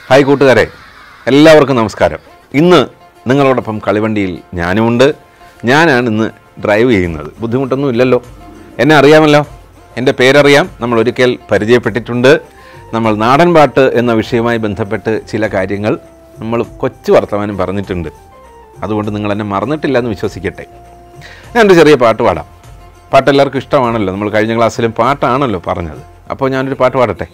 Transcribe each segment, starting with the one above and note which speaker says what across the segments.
Speaker 1: hi കൂട്ടുകാരെ എല്ലാവർക്കും നമസ്കാരം ഇന്ന് നിങ്ങളോടൊപ്പം കളിവണ്ടിയിൽ ഞാനുമുണ്ട് ഞാനാണ് ഇന്ന് ഡ്രൈവ് ചെയ്യുന്നത് ബുദ്ധിമുട്ടൊന്നും ഇല്ലല്ലോ എന്നെ അറിയാമല്ലോ എൻ്റെ പേരറിയാം നമ്മൾ ഒരിക്കൽ പരിചയപ്പെട്ടിട്ടുണ്ട് നമ്മൾ നാടൻ പാട്ട് എന്ന വിഷയവുമായി ബന്ധപ്പെട്ട് ചില കാര്യങ്ങൾ നമ്മൾ കൊച്ചു വർത്തമാനം പറഞ്ഞിട്ടുണ്ട് അതുകൊണ്ട് നിങ്ങൾ എന്നെ മറന്നിട്ടില്ല എന്ന് വിശ്വസിക്കട്ടെ ഞാനൊരു ചെറിയ പാട്ട് പാടാം പാട്ട് എല്ലാവർക്കും ഇഷ്ടമാണല്ലോ നമ്മൾ കഴിഞ്ഞ ക്ലാസ്സിലും പാട്ടാണല്ലോ പറഞ്ഞത് അപ്പോൾ ഞാനൊരു പാട്ട് പാടട്ടെ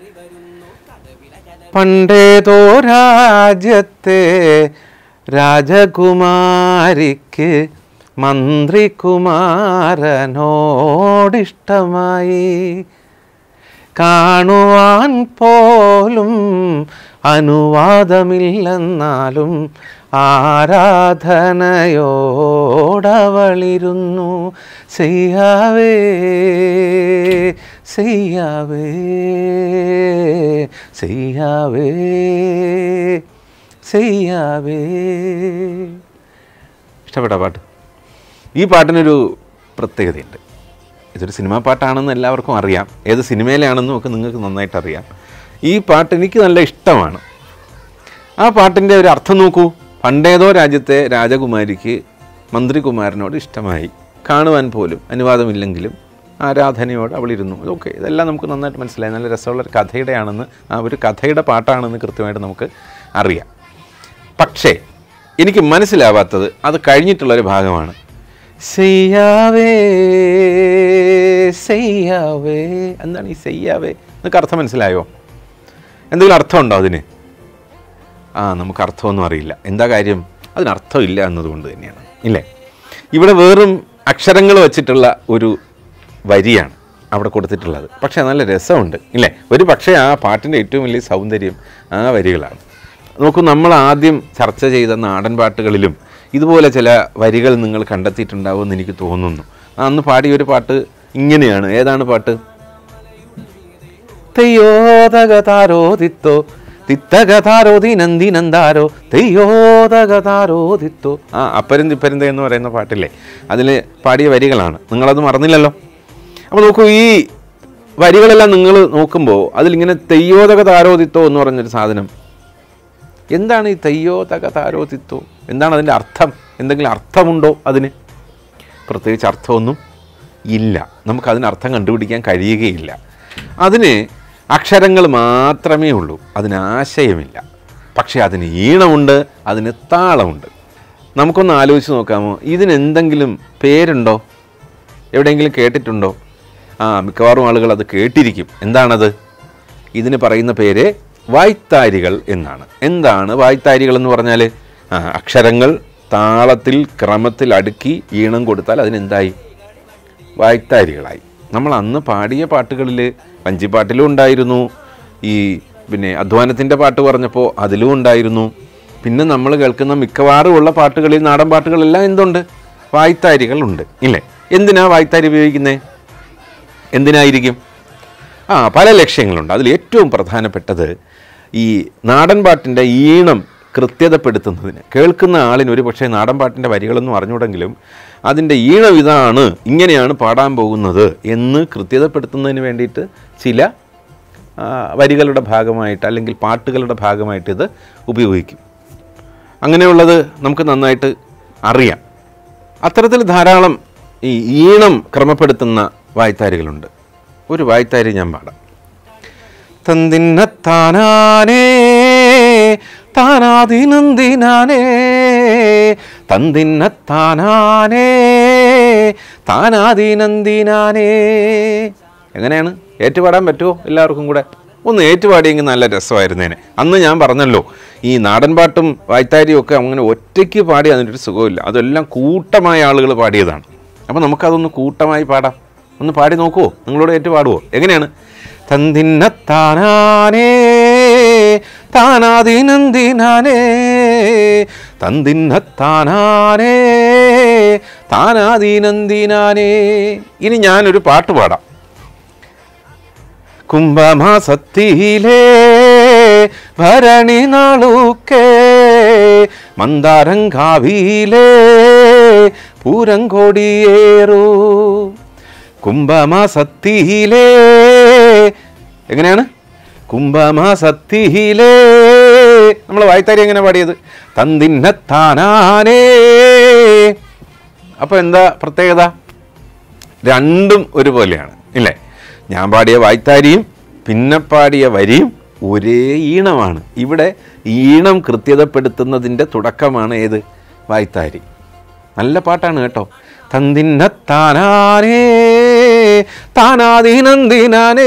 Speaker 1: പണ്ടേതോ രാജ്യത്തെ രാജകുമാരിക്ക് മന്ത്രികുമാരനോടിഷ്ടമായി കാണുവാൻ പോലും അനുവാദമില്ലെന്നാലും ആരാധനയോടവളിരുന്നു ചെയ്യാവേ ചെയ്യാവേ ചെയ്യാവേ ചെയ്യാവേ ഇഷ്ടപ്പെട്ട പാട്ട് ഈ പാട്ടിനൊരു പ്രത്യേകതയുണ്ട് ഇതൊരു സിനിമാ പാട്ടാണെന്ന് എല്ലാവർക്കും അറിയാം ഏത് സിനിമയിലാണെന്നും ഒക്കെ നിങ്ങൾക്ക് നന്നായിട്ട് അറിയാം ഈ പാട്ട് എനിക്ക് നല്ല ഇഷ്ടമാണ് ആ പാട്ടിൻ്റെ ഒരു അർത്ഥം നോക്കൂ പണ്ടേതോ രാജ്യത്തെ രാജകുമാരിക്ക് മന്ത്രികുമാരനോട് ഇഷ്ടമായി കാണുവാൻ പോലും അനുവാദമില്ലെങ്കിലും ആരാധനയോട് അവളിരുന്നു ഓക്കെ ഇതെല്ലാം നമുക്ക് നന്നായിട്ട് മനസ്സിലായി നല്ല രസമുള്ള ഒരു കഥയുടെയാണെന്ന് ആ ഒരു കഥയുടെ പാട്ടാണെന്ന് കൃത്യമായിട്ട് നമുക്ക് അറിയാം പക്ഷേ എനിക്ക് മനസ്സിലാവാത്തത് അത് കഴിഞ്ഞിട്ടുള്ളൊരു ഭാഗമാണ് ചെയ്യാവേ ചെയ്യാവേ എന്താണ് ഈ ചെയ്യാവേ നിങ്ങൾക്ക് അർത്ഥം മനസ്സിലായോ എന്തെങ്കിലും അർത്ഥമുണ്ടോ അതിന് ആ നമുക്ക് അർത്ഥമൊന്നും അറിയില്ല എന്താ കാര്യം അതിനർത്ഥമില്ല എന്നതുകൊണ്ട് തന്നെയാണ് ഇല്ലേ ഇവിടെ വെറും അക്ഷരങ്ങൾ വച്ചിട്ടുള്ള ഒരു വരിയാണ് അവിടെ കൊടുത്തിട്ടുള്ളത് പക്ഷേ നല്ല രസമുണ്ട് ഇല്ലേ ഒരു പക്ഷേ ആ പാട്ടിൻ്റെ ഏറ്റവും വലിയ സൗന്ദര്യം ആ വരികളാണ് നോക്കൂ നമ്മൾ ആദ്യം ചർച്ച ചെയ്ത നാടൻ പാട്ടുകളിലും ഇതുപോലെ ചില വരികൾ നിങ്ങൾ കണ്ടെത്തിയിട്ടുണ്ടാവുമെന്ന് എനിക്ക് തോന്നുന്നു ആ അന്ന് പാടിയ ഒരു പാട്ട് ഇങ്ങനെയാണ് ഏതാണ് പാട്ട് തെയ്യോതകതാരോ തിത്തോ തിത്തകതാരോ ദിനന്ദിനന്താരോ തെയ്യോതകതാരോ തിത്തോ ആ അപ്പരും തിപ്പരുന്ത എന്ന് പറയുന്ന പാട്ടില്ലേ അതിൽ പാടിയ വരികളാണ് നിങ്ങളത് മറന്നില്ലല്ലോ അപ്പോൾ നോക്കൂ ഈ വരികളെല്ലാം നിങ്ങൾ നോക്കുമ്പോൾ അതിലിങ്ങനെ തെയ്യോതക താരോതിത്തോ എന്ന് പറഞ്ഞൊരു സാധനം എന്താണ് ഈ തെയ്യോതക താരോതിത്തോ എന്താണ് അതിൻ്റെ അർത്ഥം എന്തെങ്കിലും അർത്ഥമുണ്ടോ അതിന് പ്രത്യേകിച്ച് അർത്ഥമൊന്നും ഇല്ല നമുക്കതിന് അർത്ഥം കണ്ടുപിടിക്കാൻ കഴിയുകയില്ല അതിന് അക്ഷരങ്ങൾ മാത്രമേ ഉള്ളൂ അതിന് ആശയമില്ല പക്ഷേ അതിന് ഈണമുണ്ട് അതിന് താളമുണ്ട് നമുക്കൊന്ന് ആലോചിച്ച് നോക്കാമോ ഇതിനെന്തെങ്കിലും പേരുണ്ടോ എവിടെയെങ്കിലും കേട്ടിട്ടുണ്ടോ ആ മിക്കവാറും ആളുകൾ അത് കേട്ടിരിക്കും എന്താണത് ഇതിന് പറയുന്ന പേര് വായ്ത്താരികൾ എന്നാണ് എന്താണ് വായ്ത്താരികൾ എന്ന് പറഞ്ഞാൽ ആ അക്ഷരങ്ങൾ താളത്തിൽ ക്രമത്തിൽ അടുക്കി ഈണം കൊടുത്താൽ അതിനെന്തായി വായ്ത്താരികളായി നമ്മൾ അന്ന് പാടിയ പാട്ടുകളിൽ വഞ്ചിപ്പാട്ടിലും ഉണ്ടായിരുന്നു ഈ പിന്നെ അധ്വാനത്തിൻ്റെ പാട്ട് പറഞ്ഞപ്പോൾ അതിലും ഉണ്ടായിരുന്നു പിന്നെ നമ്മൾ കേൾക്കുന്ന മിക്കവാറും ഉള്ള പാട്ടുകളിൽ നാടൻ പാട്ടുകളെല്ലാം എന്തുണ്ട് വായ്ത്താരികളുണ്ട് ഇല്ലേ എന്തിനാ വായ്ത്താരി ഉപയോഗിക്കുന്നത് എന്തിനായിരിക്കും ആ പല ലക്ഷ്യങ്ങളുണ്ട് അതിൽ ഏറ്റവും പ്രധാനപ്പെട്ടത് ഈ നാടൻ പാട്ടിൻ്റെ ഈണം കൃത്യതപ്പെടുത്തുന്നതിന് കേൾക്കുന്ന ആളിന് ഒരു പക്ഷേ നാടൻ പാട്ടിൻ്റെ വരികളൊന്നും അറിഞ്ഞുകൂടെങ്കിലും അതിൻ്റെ ഈണം ഇതാണ് ഇങ്ങനെയാണ് പാടാൻ പോകുന്നത് എന്ന് കൃത്യതപ്പെടുത്തുന്നതിന് വേണ്ടിയിട്ട് ചില ആ, വരികളുടെ ഭാഗമായിട്ട് അല്ലെങ്കിൽ പാട്ടുകളുടെ ഭാഗമായിട്ട് ഇത് ഉപയോഗിക്കും അങ്ങനെയുള്ളത് നമുക്ക് നന്നായിട്ട് അറിയാം അത്തരത്തിൽ ധാരാളം ഈ ഈണം ക്രമപ്പെടുത്തുന്ന വായ്ത്താരികളുണ്ട് ഒരു വായ്ത്താരി ഞാൻ പാടാം തന്തിന്നത്താനാനേ താനാദിനന്ദിനാനേ തന്തിന്നത്താനാനേ താനാദിനന്ദിനാനേ എങ്ങനെയാണ് ഏറ്റുപാടാൻ പറ്റുമോ എല്ലാവർക്കും കൂടെ ഒന്ന് ഏറ്റുപാടിയെങ്കിൽ നല്ല രസമായിരുന്നേനെ അന്ന് ഞാൻ പറഞ്ഞല്ലോ ഈ നാടൻ പാട്ടും വായ്ത്താരിയും ഒക്കെ അങ്ങനെ ഒറ്റയ്ക്ക് പാടി അതിൻ്റെ ഒരു സുഖമില്ല അതെല്ലാം കൂട്ടമായ ആളുകൾ പാടിയതാണ് അപ്പോൾ നമുക്കതൊന്ന് കൂട്ടമായി പാടാം ഒന്ന് പാടി നോക്കുമോ നിങ്ങളോട് ഏറ്റു പാടുമോ എങ്ങനെയാണ് തന്തിന്നത്താനാനേ താനാദിനന്ദിനാനേ തന്തിന്നത്താനാനേ താനാദിനന്ദിനാനേ ഇനി ഞാനൊരു പാട്ട് പാടാം കുംഭമാസത്തിയിലേ ഭരണി നാളുക്കേ മന്ദാരങ്കാവിയിലേ പൂരങ്കോടിയേറൂ കുംഭമാസത്തിയിലേ എങ്ങനെയാണ് കുംഭമാസത്തിയിലേ നമ്മൾ വായ്ത്താരി എങ്ങനെ പാടിയത് തന്തിന്നത്താനാനേ അപ്പോൾ എന്താ പ്രത്യേകത രണ്ടും ഒരുപോലെയാണ് ഇല്ലേ ഞാൻ പാടിയ വായ്ത്താരിയും പിന്നെ പാടിയ വരിയും ഒരേ ഈണമാണ് ഇവിടെ ഈണം കൃത്യതപ്പെടുത്തുന്നതിൻ്റെ തുടക്കമാണ് ഏത് വായ്ത്താരി നല്ല പാട്ടാണ് കേട്ടോ തന്തിന്നത്താനാനേ താനാദീനന്ദിനാനേ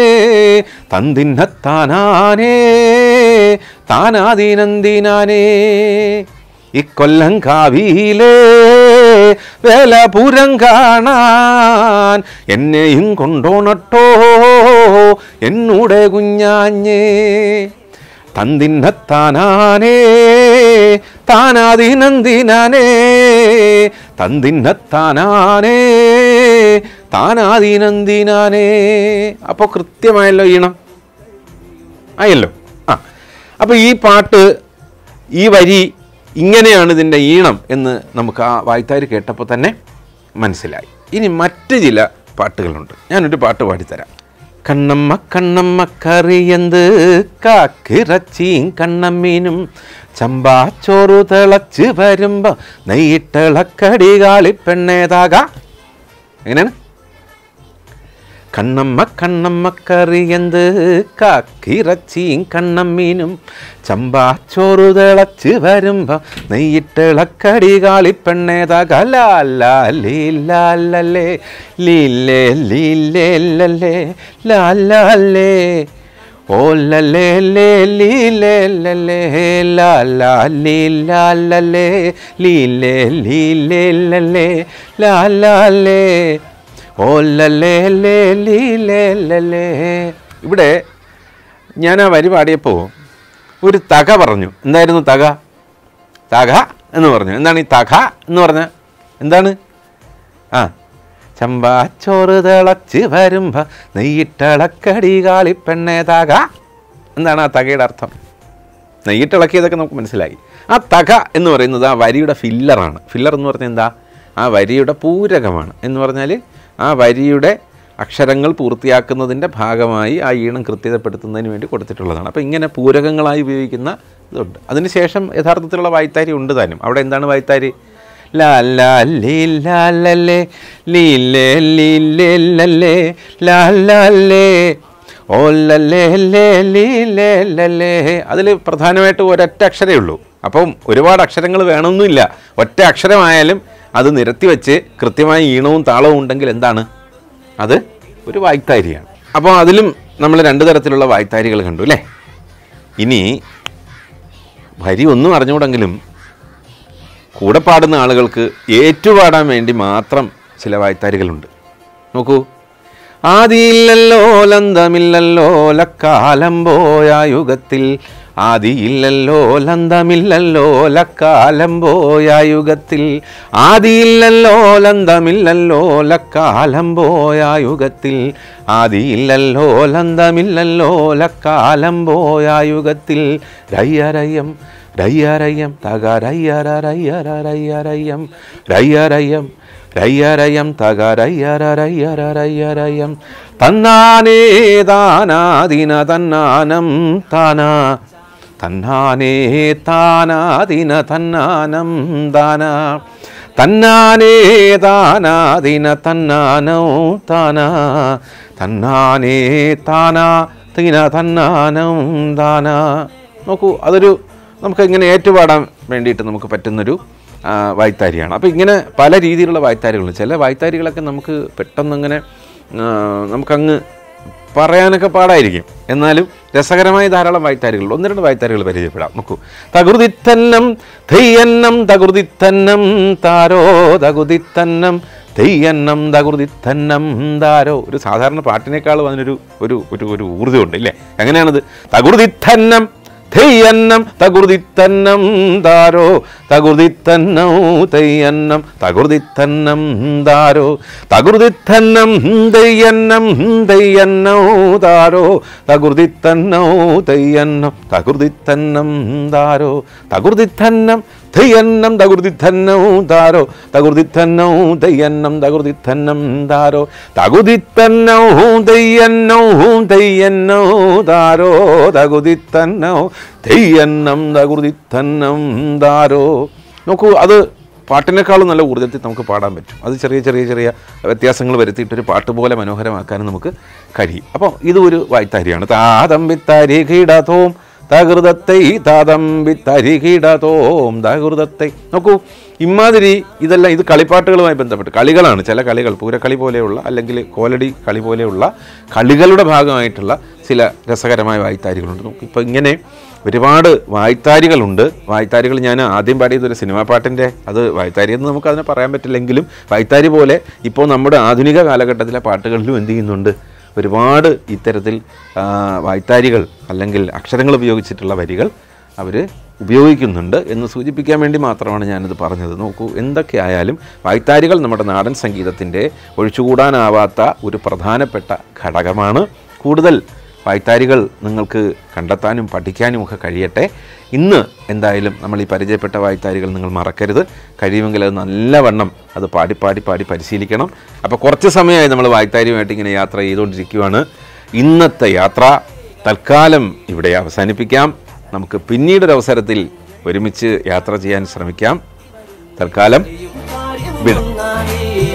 Speaker 1: തന്തിന്നത്താനാനേ താനാദീനന്ദിനാനേ ഇക്കൊല്ലം കാവിയിലേ വേലപുരം കാണാൻ എന്നെയും കൊണ്ടോണട്ടോ എന്നൂടെ കുഞ്ഞാഞ്ഞേ തന്തിന്നത്താനാനേ താനാദീനന്ദിനാനേ തന്തിന്നത്താനാനേ താനാദീനന്ദിനാനേ അപ്പോൾ കൃത്യമായല്ലോ ഈണം ആയല്ലോ ആ അപ്പോൾ ഈ പാട്ട് ഈ വരി ഇങ്ങനെയാണ് ഇതിൻ്റെ ഈണം എന്ന് നമുക്ക് ആ വായ്ത്താരി കേട്ടപ്പോൾ തന്നെ മനസ്സിലായി ഇനി മറ്റ് ചില പാട്ടുകളുണ്ട് ഞാനൊരു പാട്ട് പാടിത്തരാം കണ്ണമ്മ കണ്ണമ്മ കറിയന്ത് കാക്കിറച്ചിയും കണ്ണമ്മീനും ചമ്പാച്ചോറു തിളച്ച് വരുമ്പോൾ നെയ്യിട്ടിളക്കടികാളി പെണ്ണേതാക എങ്ങനെയാണ് കണ്ണമ്മ കണ്ണമ്മ കറിയന്ത് കാക്കിറച്ചിയും കണ്ണമ്മീനും ചമ്പാച്ചോറു തിളച്ച് വരുമ്പോ നെയ്യിട്ടിളക്കടി കാളിപ്പെണ്ണേതാക ലാലേ ലീലേ ലീലേ ലല്ലേ ലാലേ ഓ ലല്ലേ ലേ ലീലേ ലല്ലേ ലാലാ ലീലാലേ ലീലേ ലീലേ ലല്ലേ ലാലേ ഓ ലല്ലേ ലേ ലീ ലേ ലല്ലേ ഇവിടെ ഞാൻ ആ വരി പാടിയപ്പോൾ ഒരു തക പറഞ്ഞു എന്തായിരുന്നു തക തക എന്ന് പറഞ്ഞു എന്താണ് ഈ തക എന്ന് പറഞ്ഞ എന്താണ് ആ ചമ്പാച്ചോറ് തിളച്ച് വരുമ്പോ നെയ്യിട്ടിളക്കടി കാളിപ്പെണ്ണേ തക എന്താണ് ആ തകയുടെ അർത്ഥം നെയ്യിട്ടിളക്കിയതൊക്കെ നമുക്ക് മനസ്സിലായി ആ തക എന്ന് പറയുന്നത് ആ വരിയുടെ ഫില്ലറാണ് ഫില്ലർ എന്ന് പറഞ്ഞാൽ എന്താ ആ വരിയുടെ പൂരകമാണ് എന്ന് പറഞ്ഞാൽ ആ വരിയുടെ അക്ഷരങ്ങൾ പൂർത്തിയാക്കുന്നതിൻ്റെ ഭാഗമായി ആ ഈണം കൃത്യതപ്പെടുത്തുന്നതിന് വേണ്ടി കൊടുത്തിട്ടുള്ളതാണ് അപ്പോൾ ഇങ്ങനെ പൂരകങ്ങളായി ഉപയോഗിക്കുന്ന ഇതുണ്ട് അതിനുശേഷം യഥാർത്ഥത്തിലുള്ള വായ്ത്താരി ഉണ്ട് താനും അവിടെ എന്താണ് വായ്ത്താരി ലാ ലാ ലീ ലാ ലല്ലേ ലീ ലേ ലീ ലേ ലല്ലേ ലാ ലാ ലേ ഓ ലല്ലേ ലേ ലീ ലേ ലല്ലേ അതിൽ പ്രധാനമായിട്ട് ഒരൊറ്റ അക്ഷരമേ ഉള്ളൂ അപ്പം ഒരുപാട് അക്ഷരങ്ങൾ വേണമെന്നില്ല ഒറ്റ അക്ഷരമായാലും അത് നിരത്തി വെച്ച് കൃത്യമായ ഈണവും താളവും ഉണ്ടെങ്കിൽ എന്താണ് അത് ഒരു വായ്ത്താരിയാണ് അപ്പോൾ അതിലും നമ്മൾ രണ്ട് തരത്തിലുള്ള വായ്ത്താരികൾ കണ്ടു അല്ലേ ഇനി വരി ഒന്നും അറിഞ്ഞുകൂടെങ്കിലും കൂടെ പാടുന്ന ആളുകൾക്ക് ഏറ്റുപാടാൻ വേണ്ടി മാത്രം ചില വായ്ത്താരികളുണ്ട് നോക്കൂ ആദിയില്ലല്ലോ ലന്തമില്ലല്ലോ ലക്കാലം പോയ യുഗത്തിൽ ആദിയില്ലല്ലോ ലന്തമില്ലല്ലോ ലക്കാലം പോയ യുഗത്തിൽ ആദിയില്ലല്ലോ ലന്തമില്ലല്ലോ ലക്കാലം പോയ യുഗത്തിൽ ആദിയില്ലല്ലോ ലന്തമില്ലല്ലോ ലക്കാലം പോയ യുഗത്തിൽ രയ്യരയം രയ്യരയം തക രയ്യരയ്യരയ്യരയ്യരയ്യം രയ്യരയം രയ്യരയം തക രയ്യരയ്യരയ്യരയ്യരയ്യം തന്നാനേ താനാദിന തന്നാനം താനാ തന്നാനേ താനാദിന തന്നാനം താന തന്നാനേ താനാദിന തന്നാനോ താനാ തന്നാനേ താനാ തിന തന്നാനം താനാ നോക്കൂ അതൊരു നമുക്ക് ഇങ്ങനെ ഏറ്റുപാടാൻ വേണ്ടിയിട്ട് നമുക്ക് പറ്റുന്നൊരു ആ, വായ്ത്താരിയാണ് അപ്പോൾ ഇങ്ങനെ പല രീതിയിലുള്ള വായ്ത്താരികളുണ്ട് ചില വായ്ത്താരികളൊക്കെ നമുക്ക് പെട്ടെന്നങ്ങനെ ആ, നമുക്കങ്ങ് പറയാനൊക്കെ പാടായിരിക്കും എന്നാലും രസകരമായ ധാരാളം വായ്ത്താരികളുണ്ട് ഒന്ന് രണ്ട് വായ്ത്താരികൾ പരിചയപ്പെടാം നോക്കൂ തകൃതിത്തന്നം തെയ്യന്നം തകൃതിത്തന്നം താരോ തകുതിത്തന്നം തെയ്യന്നം തകൃതിത്തന്നം താരോ ഒരു സാധാരണ പാട്ടിനേക്കാളും അതിനൊരു ഒരു ഒരു ഒരു ഊർജ്ജമുണ്ട് ഇല്ലേ എങ്ങനെയാണത് തകൃതിത്തന്നം തെയ്യന്നം തകൃതിത്തന്നം താരോ തകൃതിത്തന്നൗ തെയ്യന്നം തകൃതിത്തന്നം താരോ തകൃതിത്തന്നം തെയ്യന്നം തെയ്യന്നൗ താരോ തകൃതിത്തന്നൗ തെയ്യന്നം തകൃതിത്തന്നം താരോ തകൃതിത്തന്നം തെയ്യന്നം തകുതിത്തന്നൗ താരോ തകുതിത്തന്നൗ തെയ്യന്നം തകുതിത്തന്നം താരോ തകുതിത്തന്നൗ തെയ്യന്നൗ തെയ്യന്നൗ താരോ തകുതിത്തന്നൗ തെയ്യന്നം തകുതിത്തന്നം താരോ നോക്കൂ അത് പാട്ടിനേക്കാളും നല്ല ഊർജ്ജത്തിൽ നമുക്ക് പാടാൻ പറ്റും അത് ചെറിയ ചെറിയ ചെറിയ വ്യത്യാസങ്ങൾ വരുത്തിയിട്ട് ഒരു പാട്ട് പോലെ മനോഹരമാക്കാനും നമുക്ക് കഴിയും അപ്പോൾ ഇത് ഒരു വായ്ത്താരിയാണ് താതമ്പിത്താരി കീടതോം തകൃതത്തെ താതമ്പിത്തരി കീടതോം തകൃതത്തെ നോക്കൂ ഇമാതിരി ഇതെല്ലാം ഇത് കളിപ്പാട്ടുകളുമായി ബന്ധപ്പെട്ട് കളികളാണ് ചില കളികൾ പൂരക്കളി പോലെയുള്ള അല്ലെങ്കിൽ കോലടി കളി പോലെയുള്ള കളികളുടെ ഭാഗമായിട്ടുള്ള ചില രസകരമായ വായ്ത്താരികളുണ്ട് നോക്കൂ ഇപ്പോൾ ഇങ്ങനെ ഒരുപാട് വായ്ത്താരികളുണ്ട് വായ്ത്താരികൾ ഞാൻ ആദ്യം പാടിയത് ഒരു സിനിമാ പാട്ടിൻ്റെ അത് വായ്ത്താരി എന്ന് നമുക്ക് അതിനെ പറയാൻ പറ്റില്ലെങ്കിലും വായ്ത്താരി പോലെ ഇപ്പോൾ നമ്മുടെ ആധുനിക കാലഘട്ടത്തിലെ പാട്ടുകളിലും എന്ത് ചെയ്യുന്നുണ്ട് ഒരുപാട് ഇത്തരത്തിൽ ആ, വായ്ത്താരികൾ അല്ലെങ്കിൽ അക്ഷരങ്ങൾ ഉപയോഗിച്ചിട്ടുള്ള വരികൾ അവർ ഉപയോഗിക്കുന്നുണ്ട് എന്ന് സൂചിപ്പിക്കാൻ വേണ്ടി മാത്രമാണ് ഞാനിത് പറഞ്ഞത് നോക്കൂ എന്തൊക്കെ ആയാലും വായ്ത്താരികൾ നമ്മുടെ നാടൻ സംഗീതത്തിൻ്റെ ഒഴിച്ചുകൂടാനാവാത്ത ഒരു പ്രധാനപ്പെട്ട ഘടകമാണ് കൂടുതൽ വായ്ത്താരികൾ നിങ്ങൾക്ക് കണ്ടെത്താനും പഠിക്കാനും ഒക്കെ കഴിയട്ടെ ഇന്ന് എന്തായാലും നമ്മൾ ഈ പരിചയപ്പെട്ട വായ്ത്താരികൾ നിങ്ങൾ മറക്കരുത് കഴിയുമെങ്കിൽ അത് നല്ലവണ്ണം അത് പാടി പാടി പാടി പരിശീലിക്കണം അപ്പോൾ കുറച്ച് സമയമായി നമ്മൾ വായ്ത്താരിയുമായിട്ട് ഇങ്ങനെ യാത്ര ചെയ്തുകൊണ്ടിരിക്കുകയാണ് ഇന്നത്തെ യാത്ര തൽക്കാലം ഇവിടെ അവസാനിപ്പിക്കാം നമുക്ക് പിന്നീടൊരവസരത്തിൽ ഒരുമിച്ച് യാത്ര ചെയ്യാൻ ശ്രമിക്കാം തൽക്കാലം വിട